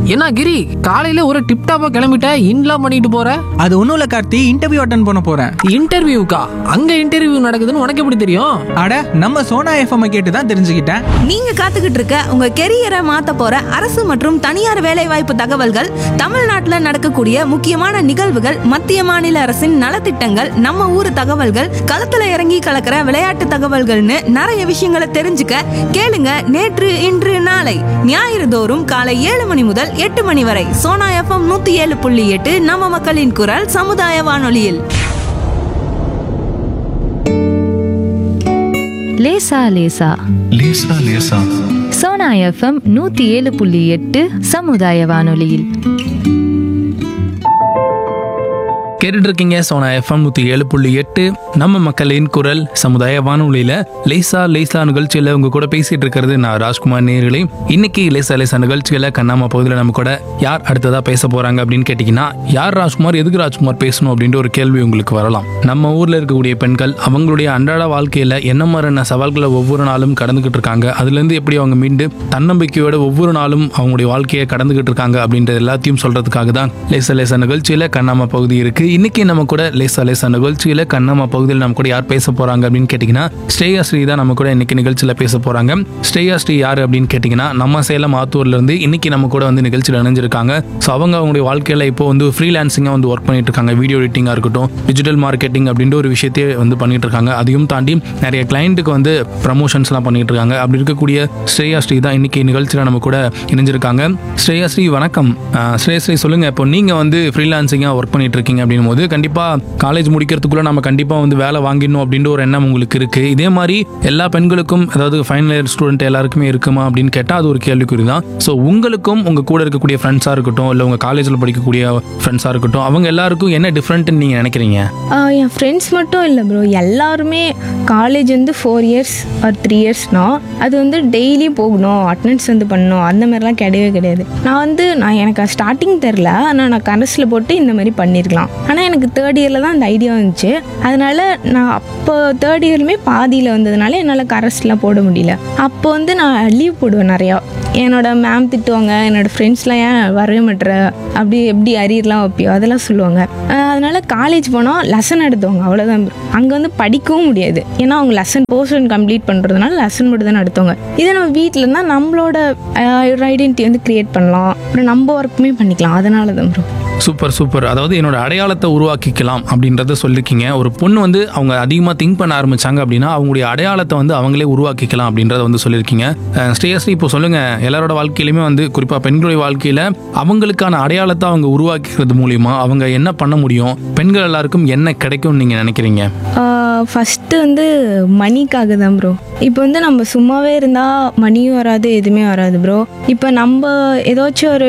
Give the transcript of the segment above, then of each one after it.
என்ன கிரி காலையில ஒரு டிப் டாப்பா கிளம்பிட்ட இன்லாம் பண்ணிட்டு போற அது ஒன்றும் இல்லை கார்த்தி இன்டர்வியூ அட்டன் பண்ண போகிறேன் இன்டர்வியூக்கா அங்க இன்டர்வியூ நடக்குதுன்னு உனக்கு எப்படி தெரியும் அட நம்ம சோனா எஃப்எம் கேட்டு தான் தெரிஞ்சுக்கிட்டேன் நீங்க காத்துக்கிட்டு இருக்க உங்க கெரியரை மாத்த போற அரசு மற்றும் தனியார் வேலைவாய்ப்பு தகவல்கள் தமிழ்நாட்டுல நடக்கக்கூடிய முக்கியமான நிகழ்வுகள் மத்திய மாநில அரசின் நலத்திட்டங்கள் நம்ம ஊர் தகவல்கள் களத்துல இறங்கி கலக்கிற விளையாட்டு தகவல்கள்னு நிறைய விஷயங்களை தெரிஞ்சுக்க கேளுங்க நேற்று இன்று நாளை ஞாயிறு தோறும் காலை ஏழு மணி முதல் எட்டு மணி வரை சோனா எஃப்எம் நூத்தி ஏழு புள்ளி எட்டு நம்ம மக்களின் குரல் சமுதாய வானொலியில் லேசா லேசா லேசா லேசா சோனா எஃப்எம் நூத்தி ஏழு புள்ளி எட்டு சமுதாய வானொலியில் கேட்டுட்டு இருக்கீங்க சோனா எஃப்எம் நூத்தி ஏழு புள்ளி எட்டு நம்ம மக்களின் குரல் சமுதாய வானொலியில லேசா லேசா நிகழ்ச்சியில உங்க கூட பேசிட்டு இருக்கிறது நான் ராஜ்குமார் நேர்களே இன்னைக்கு லேசா லேசா நிகழ்ச்சியில கண்ணாம பகுதியில் நம்ம கூட யார் அடுத்ததா பேச போறாங்க அப்படின்னு கேட்டீங்கன்னா யார் ராஜ்குமார் எதுக்கு ராஜ்குமார் பேசணும் அப்படின்ற ஒரு கேள்வி உங்களுக்கு வரலாம் நம்ம ஊர்ல இருக்கக்கூடிய பெண்கள் அவங்களுடைய அன்றாட வாழ்க்கையில என்ன மாதிரியான சவால்களை ஒவ்வொரு நாளும் கடந்துகிட்டு இருக்காங்க அதுல இருந்து எப்படி அவங்க மீண்டு தன்னம்பிக்கையோட ஒவ்வொரு நாளும் அவங்களுடைய வாழ்க்கையை கடந்துகிட்டு இருக்காங்க அப்படின்றது எல்லாத்தையும் சொல்றதுக்காக தான் லேசா லேசா நிகழ்ச்சியில கண்ணாம பகுதி இருக்கு இன்னைக்கு நம்ம கூட லேசா லேசா நிகழ்ச்சியில கண்ணாம பகுதியில் நம்ம கூட யார் பேச போறாங்க அப்படின்னு கேட்டீங்கன்னா ஸ்ரேயா ஸ்ரீ தான் நம்ம கூட இன்னைக்கு நிகழ்ச்சியில பேச போறாங்க ஸ்ரேயா ஸ்ரீ யாரு அப்படின்னு கேட்டீங்கன்னா நம்ம சேலம் ஆத்தூர்ல இருந்து இன்னைக்கு நம்ம கூட வந்து நிகழ்ச்சியில் இணைஞ்சிருக்காங்க ஸோ அவங்க அவங்களுடைய வாழ்க்கையில இப்போ வந்து ஃப்ரீலான்சிங்கா வந்து ஒர்க் பண்ணிட்டு இருக்காங்க வீடியோ எடிட்டிங்கா இருக்கட்டும் டிஜிட்டல் மார்க்கெட்டிங் அப்படின்ற ஒரு விஷயத்தையே வந்து பண்ணிட்டு இருக்காங்க அதையும் தாண்டி நிறைய கிளைண்ட்டுக்கு வந்து ப்ரமோஷன்ஸ்லாம் பண்ணிட்டு இருக்காங்க அப்படி இருக்கக்கூடிய ஸ்ரேயா ஸ்ரீ தான் இன்னைக்கு நிகழ்ச்சியில் நம்ம கூட இணைஞ்சிருக்காங்க ஸ்ரேயா ஸ்ரீ வணக்கம் ஆஹ் ஸ்ரேயா ஸ்ரீ சொல்லுங்க இப்போ நீங்க வந்து ஃப்ரீலான்சிங்காக ஒர்க் பண்ணிட்டு இருக்கீங்க அப்படின்னும் போது கண்டிப்பா காலேஜ் முடிக்கிறதுக்குள்ள நம்ம கண்டிப்பா வந்து வேலை வாங்கிடணும் அப்படின்ற ஒரு எண்ணம் உங்களுக்கு இருக்கு இதே மாதிரி எல்லா பெண்களுக்கும் அதாவது ஃபைனல் இயர் ஸ்டூடெண்ட் எல்லாருக்குமே இருக்குமா அப்படின்னு கேட்டால் அது ஒரு கேள்விக்குறி தான் ஸோ உங்களுக்கும் உங்க கூட இருக்கக்கூடிய ஃப்ரெண்ட்ஸாக இருக்கட்டும் இல்லை உங்க காலேஜில் படிக்கக்கூடிய ஃப்ரெண்ட்ஸாக இருக்கட்டும் அவங்க எல்லாருக்கும் என்ன டிஃப்ரெண்ட்னு நீங்க நினைக்கிறீங்க ஆஹ் என் ஃப்ரெண்ட்ஸ் மட்டும் இல்லை ப்ரோ எல்லாருமே காலேஜ் வந்து ஃபோர் இயர்ஸ் ஆர் த்ரீ இயர்ஸ்னா அது வந்து டெய்லி போகணும் அட்டனன்ஸ் வந்து பண்ணணும் அந்த மாதிரிலாம் கிடையவே கிடையாது நான் வந்து நான் எனக்கு ஸ்டார்டிங் தெரில ஆனால் நான் கரஸில் போட்டு இந்த மாதிரி பண்ணியிருக்கலாம் ஆனால் எனக்கு தேர்ட் இயரில் தான் அந்த ஐடியா வந்துச்சு அதனால நான் அப்போ தேர்ட் இயர்லுமே பாதியில் வந்ததுனால என்னால் கரஸ்லாம் போட முடியல அப்போ வந்து நான் லீவ் போடுவேன் நிறையா என்னோட மேம் திட்டுவாங்க என்னோட ஃப்ரெண்ட்ஸ்லாம் ஏன் வரவே மாட்டுற அப்படி எப்படி அரியர்லாம் வைப்பியோ அதெல்லாம் சொல்லுவாங்க அஹ் அதனால காலேஜ் போனால் லெசன் எடுத்துவாங்க அவ்வளோதான் அங்கே வந்து படிக்கவும் முடியாது ஏன்னா அவங்க லெசன் போர்ஷன் கம்ப்ளீட் பண்ணுறதுனால லெசன் மட்டும் தான் நடத்துவாங்க இதே நம்ம வீட்டில் இருந்தால் நம்மளோட ஐடென்டிட்டி வந்து க்ரியேட் பண்ணலாம் அப்புறம் நம்ம ஒர்க்குமே பண்ணிக்கலாம் அதனால தான் ப்ரோ சூப்பர் சூப்பர் அதாவது என்னோட அடையாளத்தை உருவாக்கிக்கலாம் அப்படின்றத சொல்லிருக்கீங்க ஒரு பொண்ணு வந்து அவங்க அதிகமாக திங்க் பண்ண ஆரம்பிச்சாங்க அப்படின்னா அவங்களுடைய அடையாளத்தை வந்து அவங்களே உருவாக்கிக்கலாம் அப்படின்றத வந்து சொல்லியிருக்கீங்க அஹ் ஸ்ரேயஸ்ரீ இப்போ சொல்லுங்க எல்லாரோட வாழ்க்கையிலுமே வந்து குறிப்பாக பெண்களுடைய வாழ்க்கையில அவங்களுக்கான அடையாளத்தை அவங்க உருவாக்கிக்கிறது மூலியமா அவங்க என்ன பண்ண முடியும் பெண்கள் எல்லாருக்கும் என்ன கிடைக்கும்னு நீங்க நினைக்கிறீங்க ஃபஸ்ட்டு வந்து மணிக்காக தான் ப்ரோ இப்போ வந்து நம்ம சும்மாவே இருந்தால் மணியும் வராது எதுவுமே வராது ப்ரோ இப்போ நம்ம ஏதாச்சும் ஒரு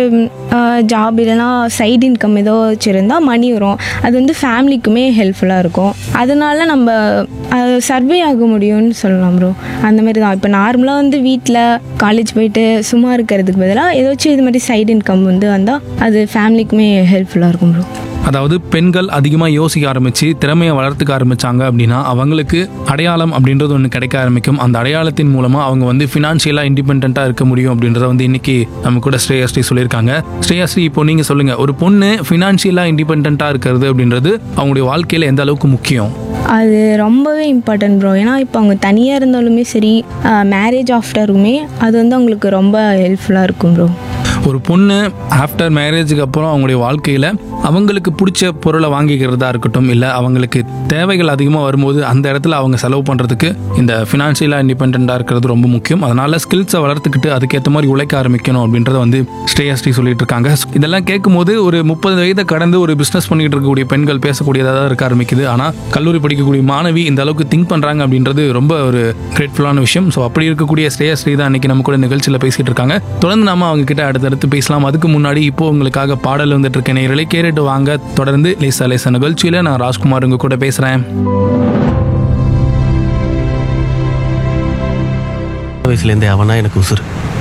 ஜாப் இல்லைனா சைடு இன்கம் ஏதாச்சும் இருந்தால் மணி வரும் அது வந்து ஃபேமிலிக்குமே ஹெல்ப்ஃபுல்லாக இருக்கும் அதனால நம்ம சர்வே ஆக முடியும்னு சொல்லலாம் ப்ரோ அந்த மாதிரி தான் இப்போ நார்மலாக வந்து வீட்டில் காலேஜ் போயிட்டு சும்மா இருக்கிறதுக்கு பதிலாக ஏதாச்சும் இது மாதிரி சைடு இன்கம் வந்து வந்தால் அது ஃபேமிலிக்குமே ஹெல்ப்ஃபுல்லாக இருக்கும் ப்ரோ அதாவது பெண்கள் அதிகமாக யோசிக்க ஆரம்பிச்சு திறமையை வளர்த்துக்க ஆரம்பிச்சாங்க அப்படின்னா அவங்களுக்கு அடையாளம் அப்படின்றது ஒன்று கிடைக்க ஆரம்பிக்கும் அந்த அடையாளத்தின் மூலமா அவங்க வந்து ஃபினான்ஷியலாக இண்டிபெண்ட்டாக இருக்க முடியும் அப்படின்றத வந்து இன்னைக்கு நம்ம கூட ஸ்ரேயாஸ்ரீ சொல்லியிருக்காங்க ஸ்ரேயாஸ்ரீ இப்போ நீங்கள் சொல்லுங்க ஒரு பொண்ணு ஃபினான்ஷியலாக இண்டிபெண்ட்டாக இருக்கிறது அப்படின்றது அவங்களுடைய வாழ்க்கையில் எந்த அளவுக்கு முக்கியம் அது ரொம்பவே இம்பார்ட்டன்ட் ப்ரோ ஏன்னா இப்போ அவங்க தனியாக இருந்தாலுமே சரி மேரேஜ் ஆஃப்டருமே அது வந்து அவங்களுக்கு ரொம்ப ஹெல்ப்ஃபுல்லாக இருக்கும் ப்ரோ ஒரு பொண்ணு ஆஃப்டர் மேரேஜுக்கு அப்புறம் அவங்களுடைய வாழ்க்கையில் அவங்களுக்கு பிடிச்ச பொருளை வாங்கிக்கிறதா இருக்கட்டும் இல்லை அவங்களுக்கு தேவைகள் அதிகமாக வரும்போது அந்த இடத்துல அவங்க செலவு பண்ணுறதுக்கு இந்த ஃபினான்ஷியலாக இண்டிபெண்ட்டாக இருக்கிறது ரொம்ப முக்கியம் அதனால ஸ்கில்ஸை வளர்த்துக்கிட்டு அதுக்கேற்ற மாதிரி உழைக்க ஆரம்பிக்கணும் அப்படின்றத வந்து ஸ்ரேயஸ்ரீ சொல்லிட்டு இருக்காங்க இதெல்லாம் கேட்கும்போது ஒரு முப்பது வயதை கடந்து ஒரு பிஸ்னஸ் பண்ணிட்டு இருக்கக்கூடிய பெண்கள் பேசக்கூடியதாக தான் இருக்க ஆரம்பிக்குது ஆனால் கல்லூரி படிக்கக்கூடிய மாணவி இந்த அளவுக்கு திங்க் பண்ணுறாங்க அப்படின்றது ரொம்ப ஒரு கிரேட்ஃபுல்லான விஷயம் ஸோ அப்படி இருக்கக்கூடிய ஸ்ரேயஸ்ரீ தான் இன்னைக்கு நம்ம கூட நிகழ்ச்சியில் பேசிட்டு இருக்காங்க தொடர்ந்து நாம அவங்க கிட்ட அடுத்தடுத்து பேசலாம் அதுக்கு முன்னாடி இப்போ உங்களுக்காக பாடல் வந்துட்டு இருக்க நேரலை கேட்டுட்டு வாங்க தொடர்ந்து லேசா லேசா நிகழ்ச்சியில நான் ராஜ்குமார் உங்க கூட பேசுறேன் வயசுலேருந்தே அவனா எனக்கு உசுறு